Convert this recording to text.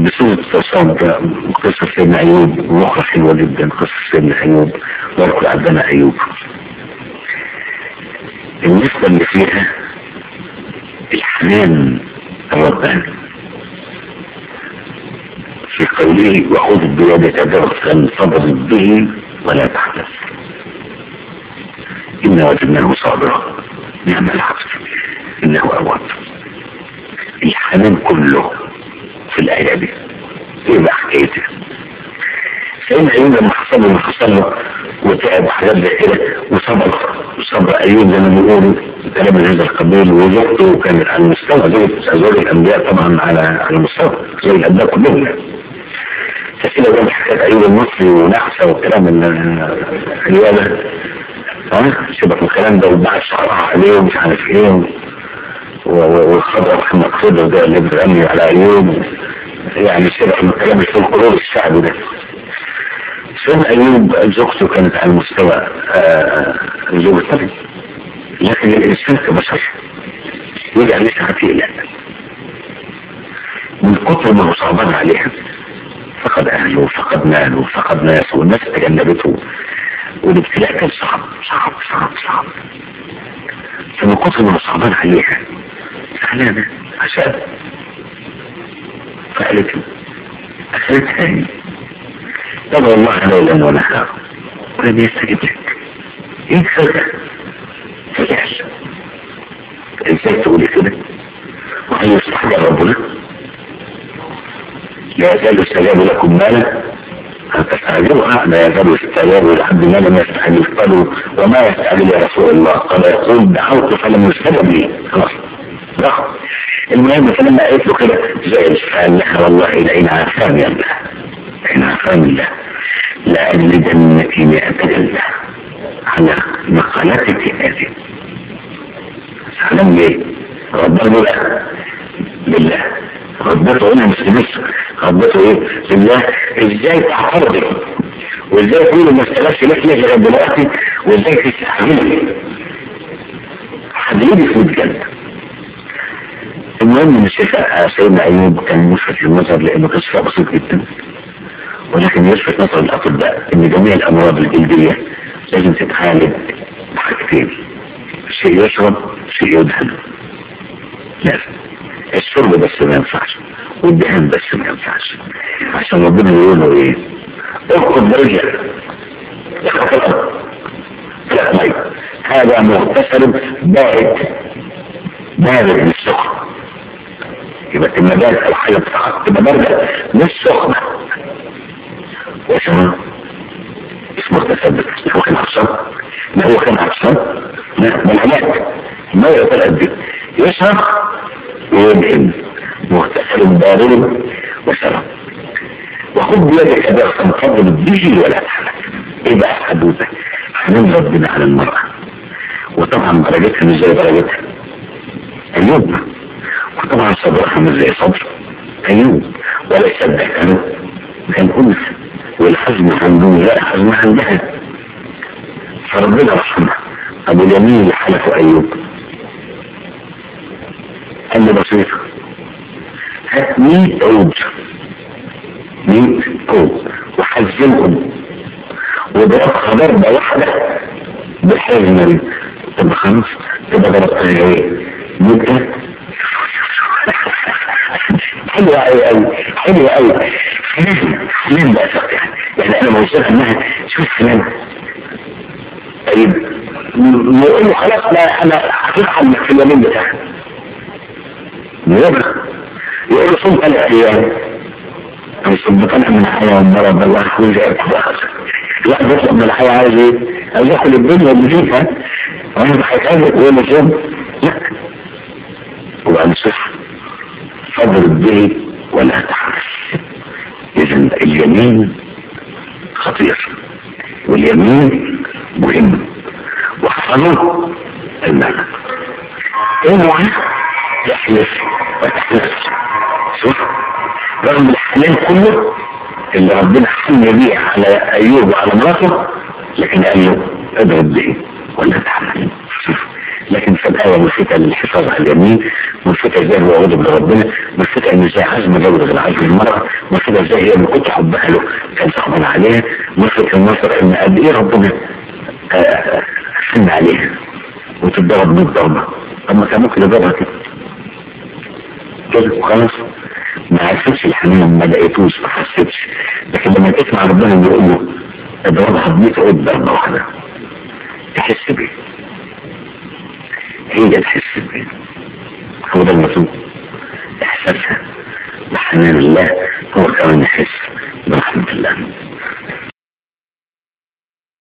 بصورة تصاب قصة سيدنا أيوب وأخرى حلوة جدا قصة سيدنا أيوب ويذكر عبدنا أيوب النسبة اللي فيها الحنان الرباني في قوله وخذ بيدك درسا فاضرب به ولا تحدث إنا وجدناه صابرا نعم العبد إنه أواب الحنان كله في الآية دي إيه بقى حكايتها سيدنا أيوب لما حصل له ما حصل له وتعب وحاجات زي كده وصبر وصبر أيوب زي ما بيقولوا كلام من هذا القبيل وزوجته كانت على المستوى زوجة أزواج الأنبياء طبعا على على المستوى زي الأنبياء كلهم فكده بقى حكاية أيوب المصري ونحسة والكلام الرياضة ها سيبك من الكلام ده وبعد شعرها عليه ومش عارف ايه والخضر محمد خضر ده اللي بيغني على ايوب يعني سيبك من الكلام الفولكلور الشعبي ده سيدنا ايوب زوجته كانت على مستوى زوج النبي لكن الانسان كبشر يجي عليه ساعات يقلق من كتر ما هو صعبان عليها فقد اهله فقد ماله فقد ناسه والناس تجنبته والابتلاء كان صعب صعب صعب صعب فمن كتر ما صعبان عليها زعلانة عشان فقالت له أخرتها لي تدعو الله ليلا ونهارا ولم يستجب لك ايه خلقك فجأة ازاي تقولي كده وهل يستحضر ربنا لا يزال يستجاب لكم مالا فتستعجلها لا يزال يستجاب لحد ما لم يستعجل قالوا وما يستعجل يا رسول الله قال يقول دعوت فلم يستجب لي خلاص ضغط المهم فلما قالت له كده زعل فقال لها والله لئن عافاني الله لئن عافاني الله لأجلدنك مئة جلدة على مقالتك هذه سلام ليه؟ ربنا بقى بالله ربته هنا مش مصر ربته ايه بالله ازاي تعترضي وازاي تقولي ما استغلش لك ليه لغايه دلوقتي وازاي تستعجلي حبيبي في الجنة المهم ان الشيخ سيدنا ايوب كان مشرف النظر لانه كان شفاء بسيط جدا ولكن يلفت نظر الاطباء ان جميع الامراض الجلديه لازم تتعالج بحاجتين شيء يشرب شيء يدهن لازم الشرب بس ما ينفعش والدهان بس ما ينفعش عشان ربنا يقول له ايه اخذ برجع لا مي هذا مغتسل بارد بارد مش سخن يبقى المجال الحاجة بتاعتك تبقى باردة مش سخنة واسمه اسمه اغتسل هو كان عطشان ما هو كان عطشان لا بالعلاج ما يقدر قد يشرب ويدهن مغتسل بارد وشرب وخذ بيدك درسا فضل به ولا تحرك ايه بقى حدوثة حنان ربنا على المرأة وطبعا درجتها مش زي درجتها ايوب وطبعا صبرها مش زي صبر ايوب ولا يصدق كانوا كان انثى والحزم عنده لا حزم عندها فربنا رحمها ابو اليمين اللي حلفه ايوب قال لي بسيطة هات 100 عود 100 عود وحزمهم وضربها ضربة واحدة بالحزم طب خلاص تبقى ضربتها ايه؟ 100 حلوة قوي قوي حلوة قوي حنان حنان بقى صح يعني يعني انا موصلها انها شوف حنان طيب نقول له خلاص لا انا هتفهم في اليمين بتاعك يبقى يقول له صوم ثلاث ايام مش بطلع من الحياة والمرض الله يحوز لا بطلع من الحياة عايز ايه؟ عايز ياكل الدنيا بجيفها وانا هيتعبك ويقول له صوم لا وبقى نصح فضل به ولا تحرس اذا اليمين خطير واليمين مهم واحفظوا المعنى اوعى تحلف وتحلف شوف رغم الحنان كله اللي ربنا حن بيه على ايوب وعلى مراته لكن قال له اضرب به ولا تحمل شوف لكن في الآية ملفتة للحفاظ على اليمين ملفتة ازاي هو غضب لربنا ملفتة لان زي عزم جوز العزم المرأة ما كده زي هي اللي كنت حبها له كان صعبان عليها ملفت النظر ان قد ايه ربنا آه، حن عليها وتتضرب 100 ضربة طب ما كان ممكن يضربها كده كده وخلاص ما عرفتش الحنين ما لقيتوش ما حسيتش لكن لما تسمع ربنا بيقول له اضربها ب 100 عود ضربة واحدة تحس بيه هي تحس بيه هو ده المطلوب احساسها بحنان الله هو كمان يحس برحمة الله